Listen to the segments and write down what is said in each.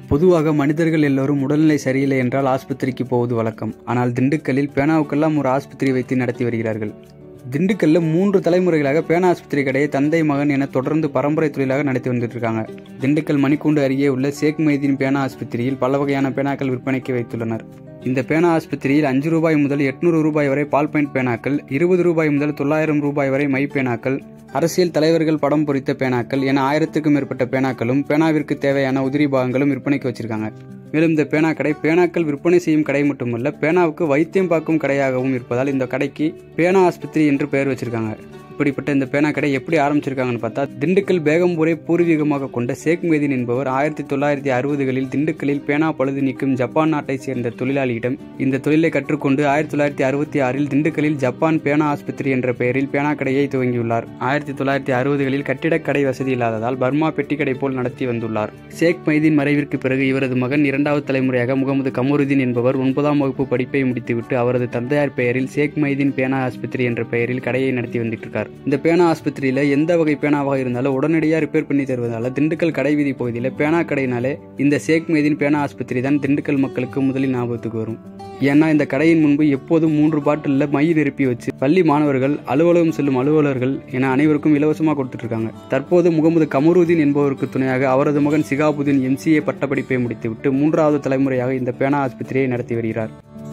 பொதுவாக மனிதர்கள் எல்லோரும் உடல்நிலை சரியில்லை என்றால் ஆஸ்பத்திரிக்கு போவது வழக்கம் ஆனால் திண்டுக்கல்லில் பேனாவுக்கெல்லாம் ஒரு ஆஸ்பத்திரி வைத்து நடத்தி வருகிறார்கள் திண்டுக்கல்லில் மூன்று தலைமுறைகளாக பேனா ஆஸ்பத்திரி கடையை தந்தை மகன் என தொடர்ந்து பரம்பரை தொழிலாக நடத்தி வந்துட்டு இருக்காங்க திண்டுக்கல் மணிக்கூண்டு அருகே உள்ள ஷேக் மைதீன் பேனா ஆஸ்பத்திரியில் பல வகையான பேனாக்கள் விற்பனைக்கு வைத்துள்ளனர் இந்த பேனா ஆஸ்பத்திரியில் அஞ்சு ரூபாய் முதல் எட்நூறு ரூபாய் வரை பால் பாயிண்ட் பேனாக்கள் இருபது ரூபாய் முதல் தொள்ளாயிரம் ரூபாய் வரை மை பேனாக்கள் அரசியல் தலைவர்கள் படம் பொறித்த பேனாக்கள் என ஆயிரத்துக்கும் மேற்பட்ட பேனாக்களும் பேனாவிற்கு தேவையான உதிரி பாகங்களும் விற்பனைக்கு வச்சிருக்காங்க மேலும் இந்த பேனா கடை பேனாக்கள் விற்பனை செய்யும் கடை மட்டுமல்ல பேனாவுக்கு வைத்தியம் பார்க்கும் கடையாகவும் இருப்பதால் இந்த கடைக்கு பேனா ஆஸ்பத்திரி என்று பெயர் வச்சிருக்காங்க இப்படிப்பட்ட இந்த பேனா கடை எப்படி ஆரம்பிச்சிருக்காங்கன்னு பார்த்தா திண்டுக்கல் பேகம்பூரை பூர்வீகமாக கொண்ட ஷேக் மேதின் என்பவர் ஆயிரத்தி தொள்ளாயிரத்தி அறுபதுகளில் திண்டுக்கல்லில் பேனா பழுது நீக்கும் ஜப்பான் நாட்டை சேர்ந்த தொழிலாளியிடம் இந்த தொழிலை கற்றுக்கொண்டு ஆயிரத்தி தொள்ளாயிரத்தி அறுபத்தி ஆறில் திண்டுக்கல்லில் ஜப்பான் பேனா ஆஸ்பத்திரி என்ற பெயரில் பேனா கடையை துவங்கியுள்ளார் ஆயிரத்தி தொள்ளாயிரத்தி அறுபதுகளில் கட்டிடக்கடை வசதி இல்லாததால் பர்மா பெட்டிக்கடை போல் நடத்தி வந்துள்ளார் ஷேக் மைதீன் மறைவிற்கு பிறகு இவரது மகன் இரண்டாவது தலைமுறையாக முகமது கமருதீன் என்பவர் ஒன்பதாம் வகுப்பு படிப்பை முடித்துவிட்டு அவரது தந்தையார் பெயரில் ஷேக் மைதீன் பேனா ஆஸ்பத்திரி என்ற பெயரில் கடையை நடத்தி வந்துட்டு இருக்கார் இந்த பேனா ஆஸ்பத்திரியில எந்த வகை பேனாவாக இருந்தாலும் உடனடியாக ரிப்பேர் பண்ணி தருவதால திண்டுக்கல் கடைவீதி பகுதியில் பேனா கடையினாலே இந்த ஷேக் மைதீன் பேனா ஆஸ்பத்திரி தான் திண்டுக்கல் மக்களுக்கு முதலில் ஞாபகத்துக்கு வரும் ஏன்னா இந்த கடையின் முன்பு எப்போதும் மூன்று பாட்டிலில் மை நிரப்பி வச்சு பள்ளி மாணவர்கள் அலுவலகம் செல்லும் அலுவலர்கள் என அனைவருக்கும் இலவசமாக கொடுத்துட்டு இருக்காங்க தற்போது முகமது கமருதீன் என்பவருக்கு துணையாக அவரது மகன் சிகாபுதீன் எம்சிஏ பட்டப்படிப்பை முடித்துவிட்டு மூன்றாவது தலைமுறையாக இந்த பேனா ஆஸ்பத்திரியை நடத்தி வருகிறார்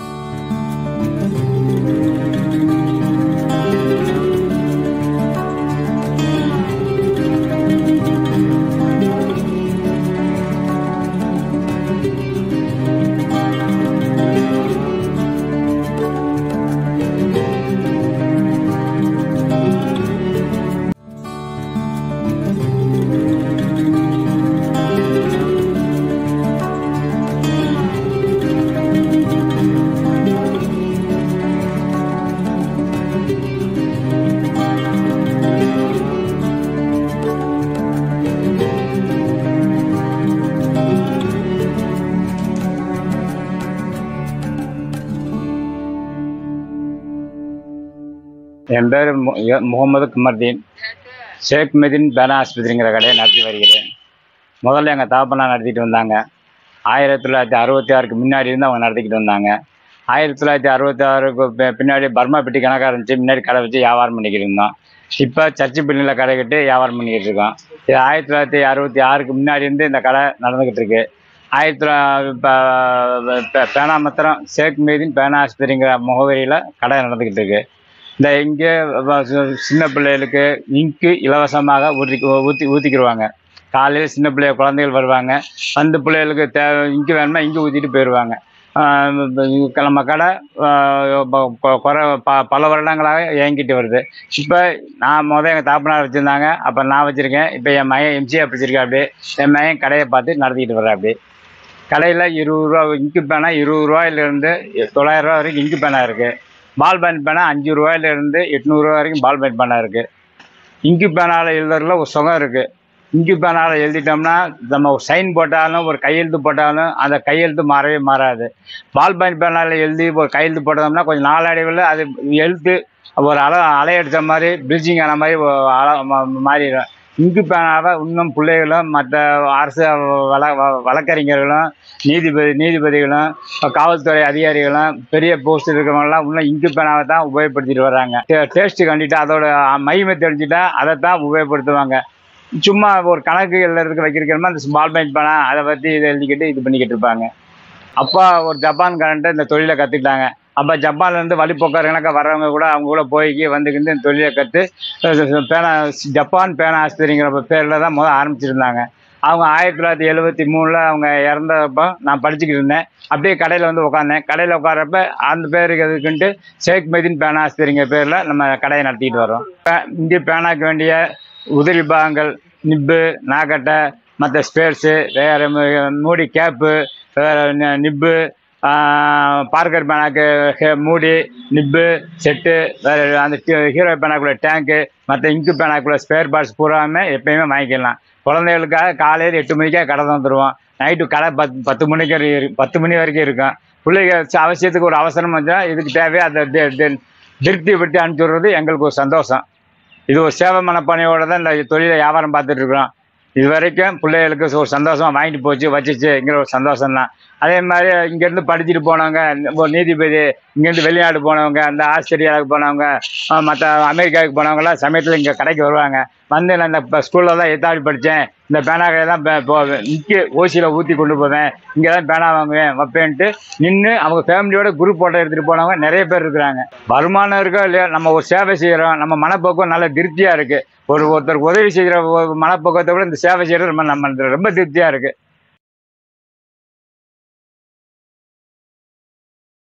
என் பேர் மு- ய- முகமது குமர்தீன் ஷேக் மெதின் பேனா ஆஸ்பத்திரிங்கிற கடையை நடத்தி வருகிறேன் முதல்ல எங்கள் தாப்பனா நடத்திட்டு வந்தாங்க ஆயிரத்தி தொள்ளாயிரத்தி அறுபத்தி ஆறுக்கு முன்னாடி இருந்து அவங்க நடத்திக்கிட்டு வந்தாங்க ஆயிரத்தி தொள்ளாயிரத்தி அறுபத்தி ஆறுக்கு பி- பின்னாடி பர்மா பெட்டி கணக்காக இருந்துச்சு முன்னாடி கடை வச்சு வியாபாரம் பண்ணிக்கிட்டு இருந்தோம் இப்போ சர்ச்சு பில்லில் கடை கட்டி வியாபாரம் பண்ணிக்கிட்டு இருக்கோம் இது ஆயிரத்தி தொள்ளாயிரத்தி அறுபத்தி ஆறுக்கு முன்னாடி இருந்து இந்த கடை நடந்துக்கிட்டு இருக்கு ஆயிரத்தி தொள்ளா- இப்போ பே- பேனா மாத்திரம் ஷேக் மீதின் பேனா ஆஸ்பத்திரிங்கிற முகவரியில் கடை நடந்துக்கிட்டு இருக்கு இந்த இங்கே வ- சி- சின்ன பிள்ளைகளுக்கு இங்கு இலவசமாக ஊற்றி ஊற்றி ஊற்றிக்கிடுவாங்க காலையில் சின்ன பிள்ளைய குழந்தைகள் வருவாங்க அந்த பிள்ளைகளுக்கு தேவை இங்கு வேணுமா இங்கு ஊற்றிட்டு போயிடுவாங்க ஆஹ் இப்ப நம்ம கடை ஆஹ் ப- கொ- குறை ப பல வருடங்களாக இயங்கிட்டு வருது இப்போ நான் முதல் எங்கள் தாப்பனார் வச்சுருந்தாங்க அப்போ நான் வச்சுருக்கேன் இப்போ என் மகன் எம்ஜிஆர் வச்சுருக்கேன் அப்படியே என் மகன் கடையை பார்த்து நடத்திக்கிட்டு வர்றேன் அப்படி கடையில் இருபது ரூபா இங்கு பேனா இருபது ரூபாயிலிருந்து தொள்ளாயிரம் ரூபா வரைக்கும் இங்கு பேனா இருக்குது பால் பேண்ட் பேனா அஞ்சு ரூபாயிலிருந்து எட்நூறுரூவா வரைக்கும் பால் பேண்ட் பேனா இருக்குது இங்கு பேனாவில் எழுதுறதுல ஒரு சுகம் இருக்குது இங்கு பேனாவில் எழுதிட்டோம்னா நம்ம ஒரு சைன் போட்டாலும் ஒரு கையெழுத்து போட்டாலும் அந்த கையெழுத்து மாறவே மாறாது பால் பாயிண்ட் பேனாவில் எழுதி ஒரு கையெழுத்து போட்டோம்னா கொஞ்சம் நாளடைவில் அது எழுத்து ஒரு அலை அலையடித்த மாதிரி ப்ளீச்சிங் ஆன மாதிரி ஒ- அலை ம- மாறிடும் இங்கு பேனாவை இன்னும் பிள்ளைகளும் மற்ற அரசு வழ வ- வழக்கறிஞர்களும் நீதிபதி நீதிபதிகளும் காவல்துறை அதிகாரிகளும் பெரிய போஸ்ட் இருக்கிறவங்கலாம் இன்னும் இங்கு பேனாவை தான் உபயோகப்படுத்திட்டு வர்றாங்க டேஸ்ட் கண்டிட்டு அதோட மகிமை தெரிஞ்சுட்டா அதை தான் உபயோகப்படுத்துவாங்க சும்மா ஒரு கணக்கு எழுதுறதுக்கு வைக்கிறோமா அந்த பால் பாயிண்ட் பேனா அதை பற்றி இதை எழுதிக்கிட்டு இது பண்ணிக்கிட்டு இருப்பாங்க அப்பா ஒரு ஜப்பான்காரன்ட்டு இந்த தொழிலை கற்றுக்கிட்டாங்க அப்போ ஜப்பான்லேருந்து வழிபோக்கர் கணக்க வர்றவங்க கூட அவங்க கூட போய் வந்துக்கிட்டு இந்த தொழிலை கற்று பேனா ஜப்பான் பேனா ஆஸ்பத்திரிங்கிற பேரில் தான் முதல் ஆரம்பிச்சிருந்தாங்க அவங்க ஆயிரத்தி தொள்ளாயிரத்தி எழுபத்தி மூணில் அவங்க இறந்தப்போ நான் படிச்சுக்கிட்டு இருந்தேன் அப்படியே கடையில் வந்து உட்காந்தேன் கடையில் உட்கார்றப்ப அந்த பேருக்கு எதுக்குன்ட்டு ஷேக் மெதின் பேனா ஆஸ்பத்திரிங்கிற பேரில் நம்ம கடையை நடத்திட்டு வரோம் பே- இங்கே பேனாக்கு வேண்டிய உதிரி பாகங்கள் நிப்பு நாக்கட்டை மற்ற ஸ்பேர்ஸு வேறு மூடி கேப்பு வேறு நிப்பு ஆஹ் பார்க்கர் பேனாக்கு ஹே- மூடி நிப்பு செட்டு வேறு அந்த ஹீ- ஹீரோ பேனாக்குள்ள டேங்க்கு மற்ற இங்கு பேனாக்குள்ள ஸ்பேர் பார்ட்ஸ் பூராமே எப்பயுமே வாங்கிக்கலாம் குழந்தைகளுக்காக காலையில் எட்டு மணிக்கே கடை தந்துடுவோம் நைட்டு கடை பத்து பத்து மணிக்கு வரை இரு- பத்து மணி வரைக்கும் இருக்கும் பிள்ளைங்க ச- அவசியத்துக்கு ஒரு அவசரம் வந்தால் இதுக்கு தேவையா அதை தி- தி- திருப்தி விட்டு அனுப்பிச்சி விடுறது எங்களுக்கு ஒரு சந்தோஷம் இது ஒரு சேவை மனப்பானையோட தான் இந்த தொழிலை வியாபாரம் பார்த்துட்டு இருக்கிறோம் இது வரைக்கும் பிள்ளைகளுக்கு ஒரு சந்தோஷமா வாங்கிட்டு போச்சு வச்சுச்சுங்கிற ஒரு சந்தோஷம் தான் அதே மாதிரி இங்கேருந்து படிச்சுட்டு போனவங்க ஒரு நீதிபதி இங்கேருந்து வெளிநாடு போனவங்க அந்த ஆஸ்திரேலியாவுக்கு போனவங்க மற்ற அமெரிக்காவுக்கு போனவங்கலாம் சமயத்தில் இங்கே கடைக்கு வருவாங்க வந்து நான் இந்த ஸ்கூலில் தான் எத்தாடி படித்தேன் இந்த பேனா கடையை தான் பே- போவேன் நிற்க ஓசியில் ஊற்றி கொண்டு போவேன் இங்கே தான் பேனா வாங்குவேன் வைப்பேன்ட்டு நின்று அவங்க ஃபேமிலியோட குரூப் ஃபோட்டோ எடுத்துகிட்டு போனவங்க நிறைய பேர் இருக்கிறாங்க வருமானம் இருக்கோ இல்லையா நம்ம ஒரு சேவை செய்கிறோம் நம்ம மனப்போக்கம் நல்ல திருப்தியாக இருக்குது ஒரு ஒருத்தருக்கு உதவி செய்கிற ஒரு மனப்போக்கத்தை விட இந்த சேவை செய்கிறது ரொம்ப நம்ம ரொம்ப திருப்தியாக இருக்குது